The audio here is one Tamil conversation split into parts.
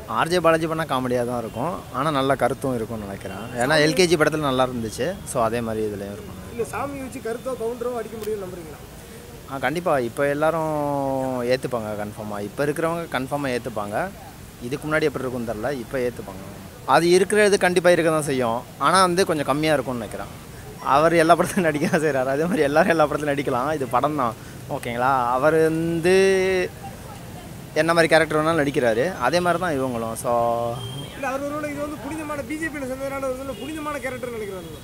ஆர்ஜே பாலாஜி பண்ணால் காமெடியாக தான் இருக்கும் ஆனால் நல்ல கருத்தும் இருக்கும்னு நினைக்கிறேன் ஏன்னா எல்கேஜி படத்தில் நல்லா இருந்துச்சு ஸோ அதே மாதிரி இதுலேயும் இருக்கும் இல்லை சாமி வச்சு கருத்தோ கவுண்டரோ அடிக்க முடியும்னு நம்புறீங்களா ஆ கண்டிப்பாக இப்போ எல்லாரும் ஏற்றுப்பாங்க கன்ஃபார்மாக இப்போ இருக்கிறவங்க கன்ஃபார்மாக ஏற்றுப்பாங்க இதுக்கு முன்னாடி எப்படி இருக்கும்னு தெரில இப்போ ஏற்றுப்பாங்க அது இருக்கிறது கண்டிப்பாக இருக்க தான் செய்யும் ஆனால் வந்து கொஞ்சம் கம்மியாக இருக்கும்னு நினைக்கிறேன் அவர் எல்லா படத்துலையும் நடிக்க தான் செய்கிறாரு அதே மாதிரி எல்லாரும் எல்லா படத்துலையும் நடிக்கலாம் இது படம் தான் ஓகேங்களா அவர் வந்து என்ன மாதிரி கேரக்டர் வேணாலும் நடிக்கிறாரு அதே மாதிரி தான் இவங்களும் ஸோ இல்லை அவர் ஒருவேளை இது வந்து புனிதமான பிஜேபியில் சேர்ந்ததுனால ஒரு வேளை புனிதமான கேரக்டர் நினைக்கிறாங்க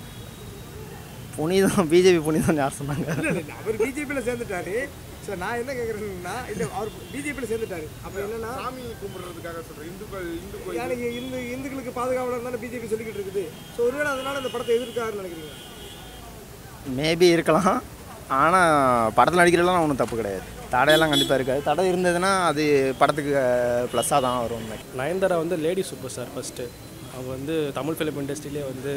புனிதம் பிஜேபி புனிதம் யார் சொன்னாங்க இல்லை இல்லை அவர் பிஜேபியில் சேர்ந்துட்டாரு சார் நான் என்ன கேட்குறேன்னா இல்லை அவர் பிஜேபியில் சேர்ந்துட்டாரு அப்போ என்னன்னா சாமி கும்பிடுறதுக்காக சொல்கிறேன் இந்துக்கள் இந்து எனக்கு இந்து இந்துக்களுக்கு பாதுகாவலர் தானே பிஜேபி சொல்லிக்கிட்டு இருக்குது ஸோ ஒருவேளை அதனால இந்த படத்தை எதிர்க்காருன்னு நினைக்கிறீங்க மேபி இருக்கலாம் ஆனால் படத்தில் நடிக்கிறதுலாம் ஒன்றும் தப்பு கிடையாது தடையெல்லாம் கண்டிப்பாக இருக்காது தடை இருந்ததுன்னா அது படத்துக்கு ப்ளஸ்ஸாக தான் வரும் நயன்தாரா வந்து லேடி சூப்பர் ஸ்டார் ஃபஸ்ட்டு அவங்க வந்து தமிழ் ஃபிலிம் இண்டஸ்ட்ரியிலே வந்து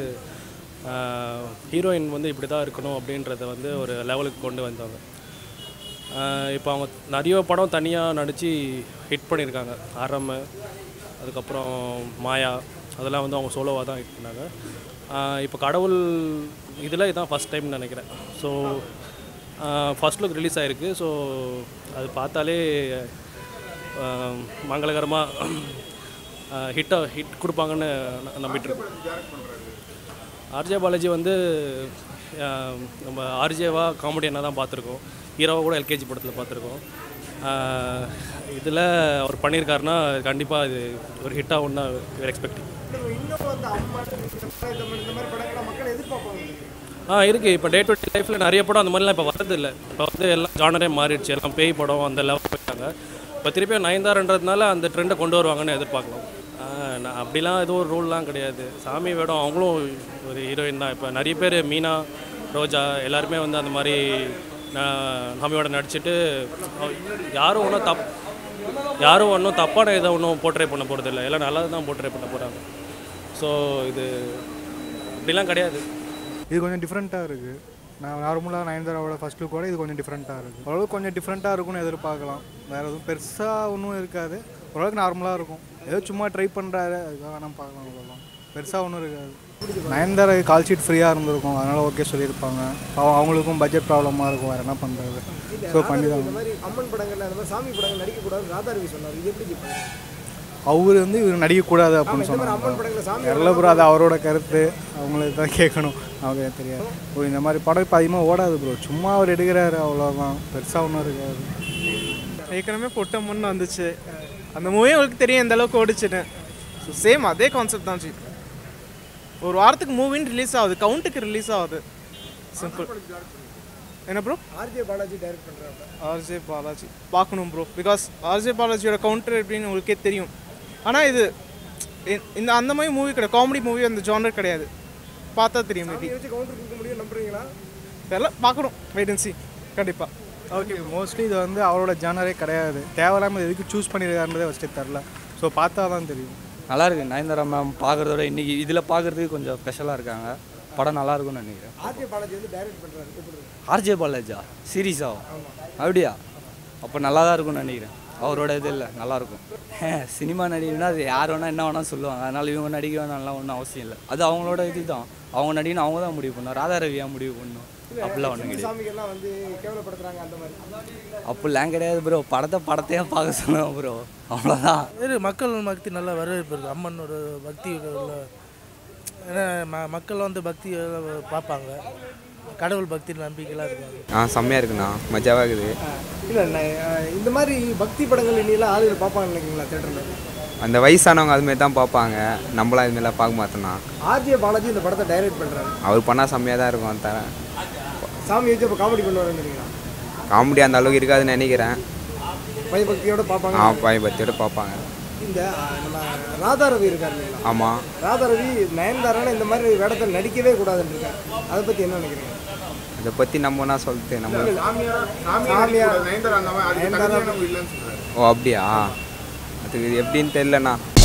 ஹீரோயின் வந்து இப்படி தான் இருக்கணும் அப்படின்றத வந்து ஒரு லெவலுக்கு கொண்டு வந்தாங்க ஆஹ் இப்போ அவங்க நிறைய படம் தனியாக நடித்து ஹிட் பண்ணியிருக்காங்க அறம் அதுக்கப்புறம் மாயா அதெல்லாம் வந்து அவங்க சோலோவாக தான் ஹிட் பண்ணாங்க ஆஹ் இப்போ கடவுள் இதில் இதான் ஃபஸ்ட் டைம் நினைக்கிறேன் ஸோ ஃபஸ்ட் லுக் ரிலீஸ் ஆகிருக்கு ஸோ அது பார்த்தாலே ஆஹ் மங்களகரமாக ஹிட்டை ஹிட் கொடுப்பாங்கன்னு ந- நம்பிட்டு இருக்கோம் ஆர்ஜே பாலாஜி வந்து ஆஹ் நம்ம ஆர்ஜேவா காமெடியனாக தான் பார்த்துருக்கோம் ஹீரோவாக கூட எல்கேஜி படத்தில் பார்த்துருக்கோம் இதில் அவர் பண்ணியிருக்காருன்னா கண்டிப்பாக இது ஒரு ஹிட்டாக ஒன்றா எக்ஸ்பெக்டிங் இல்லை, இன்னும் வந்து அம்மா இந்த மாதிரி இந்த மாதிரி படங்கள்லாம் மக்கள் எதிர்பார்ப்பாங்க ஆ இருக்குது இப்போ டே டு டே லைஃப்பில் நிறைய படம் அந்த மாதிரிலாம் இப்போ வரது இல்லை இப்போ வந்து எல்லாம் ஜானரே மாறிடுச்சு எல்லாம் பேய் படம் அந்த லெவல் போயிட்டாங்க இப்போ திருப்பியும் நயன்தாரன்றதுனால அந்த ட்ரெண்டை கொண்டு வருவாங்கன்னு எதிர்பார்க்கலாம் ஆ, நான் அப்படிலாம் எதுவும் ஒரு ரூல்லாம் கிடையாது சாமி வேடம் அவங்களும் ஒரு ஹீரோயின் தான் இப்போ நிறைய பேர் மீனா ரோஜா எல்லாருமே வந்து அந்த மாதிரி நான் சாமியோட நடிச்சிட்டு யாரும் ஒன்றும் தப் யாரும் ஒன்றும் தப்பான இதை ஒன்றும் போர்ட்ரே பண்ண போகிறது இல்லை எல்லாம் நல்லது தான் போர்ட்ரே பண்ண போகிறாங்க ஸோ இது அப்படிலாம் கிடையாது இது கொஞ்சம் டிஃப்ரெண்ட்டாக இருக்குது நான் நார்மலாக நயன்தாராவோட ஃபர்ஸ்ட் லுக்கோட இது கொஞ்சம் டிஃப்ரெண்ட்டாக இருக்குது ஓரளவுக்கு கொஞ்சம் டிஃப்ரெண்ட்டாக இருக்கும்னு எதிர்பார்க்கலாம் வேறு எதுவும் பெருசாக ஒன்றும் இருக்காது ஓரளவுக்கு நார்மலாக இருக்கும் ஏதோ சும்மா ட்ரை பண்ணுறாரு அதுக்காக வேணால் பார்க்கலாம் அவ்வளோதான் பெருசாக ஒன்றும் இருக்காது நயன்தாரா கால் ஷீட் ஃப்ரீயாக இருந்திருக்கும் அதனால் ஓகே சொல்லியிருப்பாங்க பாவம் அவங்களுக்கும் பட்ஜெட் ப்ராப்ளமாக இருக்கும் வேறு என்ன பண்ணுறது ஸோ பண்ணி தான் இந்த மாதிரி அம்மன் படங்கள்ல அந்த மாதிரி சாமி படங்கள் நடிக்கக்கூடாது ராதாரவி சொன்னார் இது எப்படி கேட்பாங்க அவர் வந்து இவர் நடிக்கக்கூடாது அப்படின்னு இந்த மாதிரி அம்மன் சொன்னாங்க படங்களை சாமி தெரில ப்ரோ அது அவரோட கருத்து அவங்களுக்கு தான் கேட்கணும் அவங்க தெரியாது ஓ இந்த மாதிரி படம் இப்போ அதிகமாக ஓடாது ப்ரோ சும்மா அவர் எடுக்கிறாரு அவ்வளோதான் பெருசாக ஒன்றும் இருக்காது ஏற்கனவே பொட்டம்மன்னு வந்துச்சு அந்த மூவி உங்களுக்கு தெரியும் எந்த அளவுக்கு ஓடிச்சுன்னு ஸோ சேம் அதே கான்செப்ட் தான் ஜி ஒரு வாரத்துக்கு மூவின்னு ரிலீஸ் ஆகுது கவுண்ட்டுக்கு ரிலீஸ் ஆகுது சிம்பிள் என்ன ப்ரோ ஆர்ஜே பாலாஜி டைரக்ட் பண்ணுறாங்க ஆர்ஜே பாலாஜி பார்க்கணும் ப்ரோ பிகாஸ் ஆர்ஜே பாலாஜியோட கவுண்டர் எப்படின்னு உங்களுக்கே தெரியும் ஆனால் இது இ- இந்த அந்த மாதிரி மூவி கிடையாது காமெடி மூவி அந்த ஜானர் கிடையாது பார்த்தா தெரியும் மேபி சாமியை வச்சு கவுண்டர் கொடுக்க முடியும் நம்புறீங்களா இதெல்லாம் பார்க்குறோம் வெயிட்டன்சி கண்டிப்பாக ஓகே மோஸ்ட்லி இது வந்து அவரோட ஜானரே கிடையாது தேவையில்லாமல் எதுக்கு சூஸ் பண்ணியிருக்காருன்றதே ஃபஸ்ட்டு தெரில ஸோ பார்த்தா தான் தெரியும் நல்லா இருக்கு நயன்தாரா மேம் பார்க்குறதோட இன்னைக்கு இதில் பார்க்குறதுக்கு கொஞ்சம் ஸ்பெஷலாக இருக்காங்க படம் நல்லா இருக்கும்னு நினைக்கிறேன் ஆர்ஜே பாலாஜி வந்து டைரக்ட் பண்ணுறாரு எப்படி இருக்கு? ஆர்ஜே பாலாஜா சீரியஸா அப்படியா அப்போ நல்லா தான் இருக்கும்னு நினைக்கிறேன் அவரோட இது இல்லை நல்லாயிருக்கும் சினிமா நடிகர்னா அது யார் வேணால் என்ன வேணால் சொல்லுவாங்க அதனால் இவங்க நடிக்க வேணாம்லாம் ஒன்றும் அவசியம் இல்லை அது அவங்களோட இது தான் அவங்க நடிகணும் அவங்க தான் முடிவு பண்ணணும் ராதா ரவி ஏன் முடிவு பண்ணணும் அப்படிலாம் ஒன்றும் கிடையாது சாமிகள்லாம் வந்து கேவலப்படுத்துறாங்க அந்த மாதிரி அப்படிலாம் கிடையாது ப்ரோ படத்தை படத்தையே பார்க்க சொல்லுவேன் ப்ரோ அவ்வளோதான் வேறு மக்கள் பக்தி நல்ல வரவேற்பு இருக்குது அம்மனோட பக்தி உள்ள ஏன்னா ம மக்கள் வந்து பக்தி பார்ப்பாங்க கடவுள் பக்தி நம்பிக்கைலாம் இருக்காங்க ஆ செம்மையாக இருக்குண்ணா மஜாவாக இருக்குது இல்லை இந்த மாதிரி பக்தி படங்கள் இன்னிலாம் ஆளுகள் பார்ப்பாங்க நினைக்கிறீங்களா தேட்டரில் அந்த வயசானவங்க அதுமாரி தான் பார்ப்பாங்க நம்மளாம் இதுமாரிலாம் பார்க்க மாட்டோம்ண்ணா ஆர்ஜே பாலாஜி இந்த படத்தை டைரக்ட் பண்ணுறாரு அவர் பண்ணால் செம்மையாக தான் இருக்கும் தர சாமி வச்சு இப்போ காமெடி பண்ணுவாருன்னு நினைக்கிறீங்களா காமெடி அந்த அளவுக்கு இருக்காதுன்னு நினைக்கிறேன் பயபக்தியோட பார்ப்பாங்க ஆ பயபக்தியோட பார்ப்பாங்க இந்த அஹ், நம்ம ராதாரவி இருக்கார் இல்லைங்களா ஆமாம் ராதாரவி நயன்தாரான இந்த மாதிரி வேடத்தில் நடிக்கவே கூடாதுன்னு இருக்காரு அதை பற்றி என்ன நினைக்கிறீங்க இதை பற்றி நம்ம என்ன சொல்லிட்டு நம்ம சாமியார் நயன்தாரா அந்த மாதிரி அதுக்கு நயன்தாரா தகுதியானவங்க இல்லைன்னு சொல்கிறாரு ஓ அப்படியா அதுக்கு இது எப்படின்னு தெரிலண்ணா